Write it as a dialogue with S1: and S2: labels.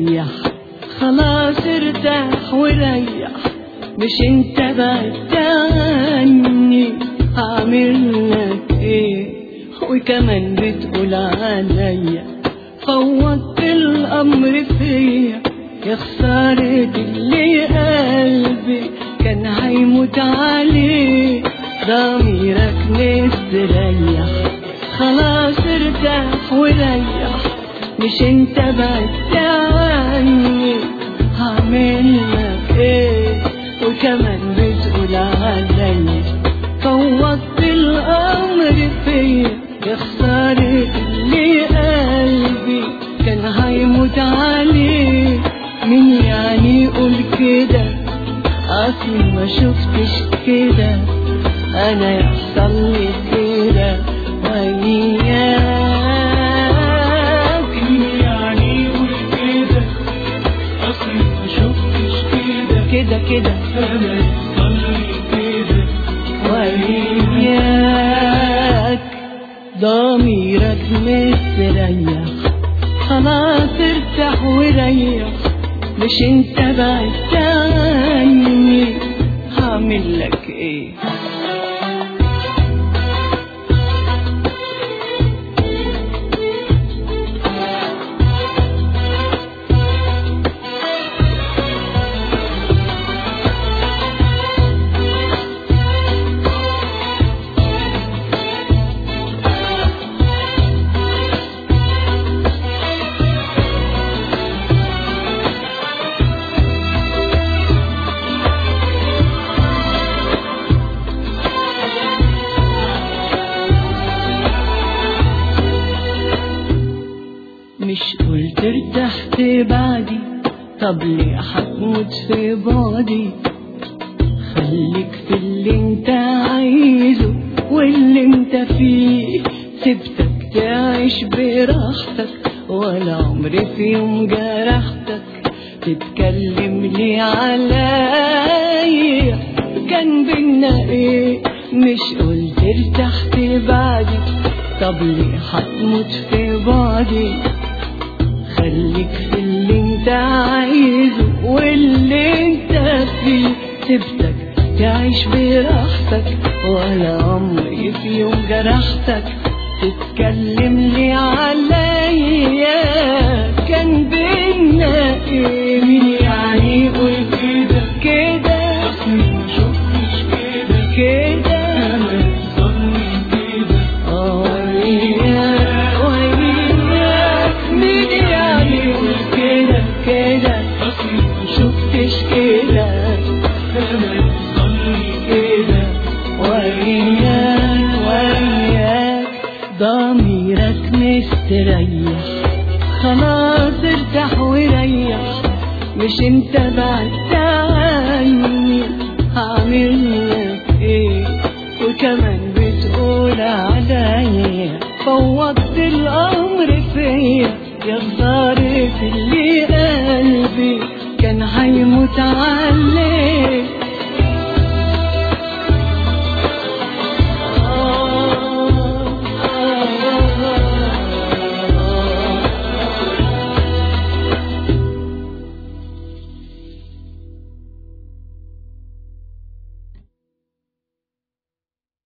S1: مستريح خلاص ارتاح وريح مش انت بعدت عني هعمل لك ايه وكمان بتقول عليا فوضت الامر فيا يا خسارة اللي قلبي كان هيموت عليه ضميرك مستريح خلاص ارتاح وريح مش انت بعدت عني هعمل لك ايه وكمان بتقول عليا فوضت الامر فيا يا خسارة اللي قلبي كان هيموت عليه مين يعني يقول كده اصلي ما شفتش كده انا يحصل لي كده وياك
S2: مين يعني يقول كده اصلي ما شفتش كده
S1: كده كده
S2: انا يصلي كده
S1: وياك ضميرك مستريح خلاص ارتاح وريح مش انت بعدت عني هعمل لك ايه مش قلت ارتحت بعدي طب ليه هتموت في بعدي خليك في اللي انت عايزه واللي انت فيه سبتك تعيش براحتك ولا عمري في يوم جرحتك تتكلم لي عليا كان بينا ايه مش قلت ارتحت بعدي طب ليه هتموت في بعدي خليك في اللي انت عايزه واللي انت فيه سبتك تعيش براحتك ولا عمري في يوم جرحتك تتكلم لي عليا كان بينا ايه مين يعني يقول كده كده
S2: اصلي ما شفتش كده
S1: كده
S2: انا يصلي كده
S1: وياك وياك مين يعني يقول كده كده
S2: اصلي ما
S1: شفتش كده
S2: انا يصلي كده
S1: وياك وياك ضميرك مستريح خلاص ارتاح وريح مش انت بعدت عني هعمل لك ايه وكمان بتقول عليا فوضت الامر فيا يا خسارة اللي قلبي كان هيموت عليه